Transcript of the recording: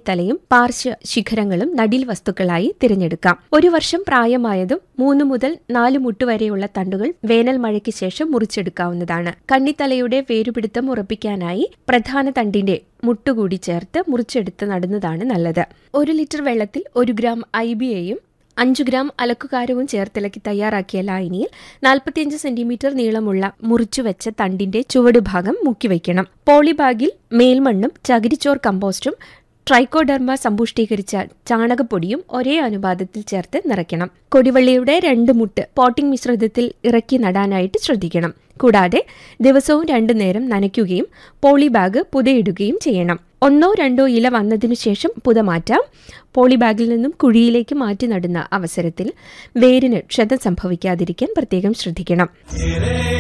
കണ്ണിത്തലയും പാർശ്വ ശിഖരങ്ങളും നടീൽ വസ്തുക്കളായി തിരഞ്ഞെടുക്കാം ഒരു വർഷം പ്രായമായതും മൂന്ന് മുതൽ നാല് മുട്ട് വരെയുള്ള തണ്ടുകൾ വേനൽ മഴയ്ക്ക് ശേഷം മുറിച്ചെടുക്കാവുന്നതാണ് കണ്ണിത്തലയുടെ വേരുപിടുത്തം ഉറപ്പിക്കാനായി പ്രധാന തണ്ടിന്റെ മുട്ടുകൂടി ചേർത്ത് മുറിച്ചെടുത്ത് നടുന്നതാണ് നല്ലത് ഒരു ലിറ്റർ വെള്ളത്തിൽ ഒരു ഗ്രാം ഐ ബിയെയും അഞ്ചു ഗ്രാം അലക്കുകാരവും ചേർത്തിളക്കി തയ്യാറാക്കിയ ലായനിയിൽ നാൽപ്പത്തിയഞ്ച് സെന്റിമീറ്റർ നീളമുള്ള മുറിച്ചുവെച്ച തണ്ടിന്റെ ചുവടുഭാഗം മുക്കിവയ്ക്കണം പോളിബാഗിൽ മേൽമണ്ണും ചകിരിച്ചോർ കമ്പോസ്റ്റും ട്രൈക്കോഡെർമ സമ്പുഷ്ടീകരിച്ച ചാണകപ്പൊടിയും ഒരേ അനുപാതത്തിൽ ചേർത്ത് നിറയ്ക്കണം കൊടിവള്ളിയുടെ രണ്ട് മുട്ട് പോട്ടിംഗ് മിശ്രിതത്തിൽ ഇറക്കി നടാനായിട്ട് ശ്രദ്ധിക്കണം കൂടാതെ ദിവസവും രണ്ടു നേരം നനയ്ക്കുകയും പോളിബാഗ് പുതയിടുകയും ചെയ്യണം ഒന്നോ രണ്ടോ ഇല വന്നതിനു ശേഷം പുത മാറ്റാം പോളിബാഗിൽ നിന്നും കുഴിയിലേക്ക് മാറ്റി നടുന്ന അവസരത്തിൽ വേരിന് ക്ഷതം സംഭവിക്കാതിരിക്കാൻ പ്രത്യേകം ശ്രദ്ധിക്കണം